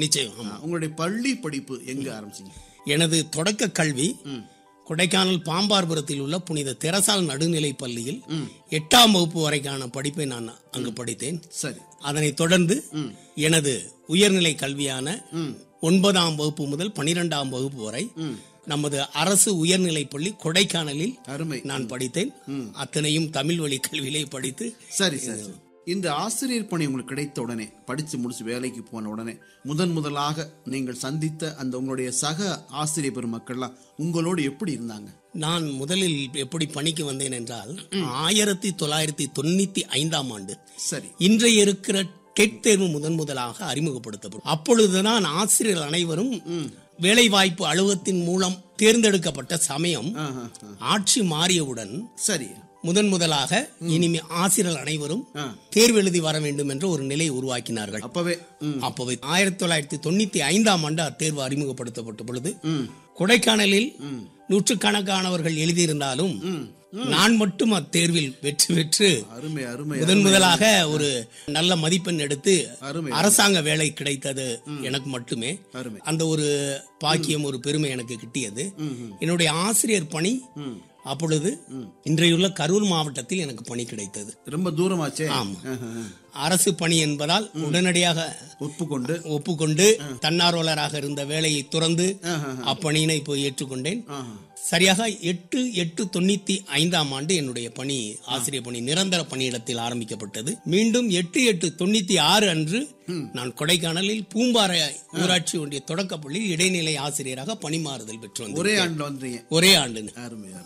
நிச்சயம் ஆமா. உங்களுடைய பள்ளி படிப்பு எங்க ஆரம்பிச்சீங்க எனது தொடக்க கல்வி கொடைக்கானல் பாம்பார்புரத்தில் உள்ள புனித தெரசால் நடுநிலைப் பள்ளியில் எட்டாம் வகுப்பு வரைக்கான படிப்பை நான் அங்கு படித்தேன் சரி அதனைத் தொடர்ந்து எனது உயர்நிலை கல்வியான ஒன்பதாம் வகுப்பு முதல் பனிரெண்டாம் வகுப்பு வரை நமது அரசு உயர்நிலைப் பள்ளி கொடைக்கானலில் அருமை நான் படித்தேன் அத்தனையும் தமிழ் வழி கல்வியிலே படித்து சரி சரி இந்த ஆசிரியர் பணி உங்களுக்கு கிடைத்த உடனே படிச்சு முடிச்சு வேலைக்கு போன உடனே முதன் முதலாக நீங்கள் சந்தித்த அந்த உங்களுடைய சக ஆசிரியர் பெருமக்கள்லாம் உங்களோடு எப்படி இருந்தாங்க நான் முதலில் எப்படி பணிக்கு வந்தேன் என்றால் ஆயிரத்தி தொள்ளாயிரத்தி தொண்ணூத்தி ஐந்தாம் ஆண்டு சரி இன்றைய இருக்கிற டெட் தேர்வு முதன் முதலாக அறிமுகப்படுத்தப்படும் அப்பொழுதுதான் ஆசிரியர் அனைவரும் வேலை வாய்ப்பு அலுவலகத்தின் மூலம் தேர்ந்தெடுக்கப்பட்ட சமயம் ஆஹா, ஆ. ஆட்சி மாறியவுடன் சரி முதன் முதலாக இனிமே ஆசிரியர் அனைவரும் ஆ. தேர்வு எழுதி வர வேண்டும் என்ற ஒரு நிலையை உருவாக்கினார்கள் அப்பவே ம், அப்போவே ஆயிரத்தி தொள்ளாயிரத்தி தொண்ணூத்தி ஐந்தாம் ஆண்டு அத்தேர்வு அறிமுகப்படுத்தப்பட்ட பொழுது ம், கொடைக்கானலில் நூற்றுக்கணக்கானவர்கள் எழுதியிருந்தாலும் நான் மட்டும் அத்தேர்வில் வெற்றி பெற்று அருமை அருமை முதன் முதலாக ஒரு நல்ல மதிப்பெண் எடுத்து அருமை. அரசாங்க வேலை கிடைத்தது எனக்கு மட்டுமே அருமை அந்த ஒரு பாக்கியம் ஒரு பெருமை எனக்கு கிட்டியது என்னுடைய ஆசிரியர் பணி அப்பொழுது இன்றையுள்ள கரூர் மாவட்டத்தில் எனக்கு பணி கிடைத்தது ரொம்ப தூரமாச்சே ஆமா. ஆஹா, ஆ. அரசு பணி என்பதால் உடனடியாக ஒப்புக்கொண்டு ஒப்புக்கொண்டு தன்னார்வலராக இருந்த வேலையை துறந்து ஆஹா, அப்பணியினை போய் ஏற்றுக்கொண்டேன் ஆஹா. சரியாக எட்டு எட்டு தொண்ணூத்தி ஐந்தாம் ஆண்டு என்னுடைய பணி ஆசிரியர் பணி நிரந்தர பணியிடத்தில் ஆரம்பிக்கப்பட்டது மீண்டும் எட்டு எட்டு தொண்ணூத்தி ஆறு அன்று நான் கொடைக்கானலில் பூம்பாறை ஊராட்சி ஒன்றிய தொடக்கப்பள்ளியில் இடைநிலை ஆசிரியராக பணிமாறுதல் பெற்று வந்தேன் ஒரே ஆண்டுல வந்தீங்க ஒரே ஆண்டு அருமை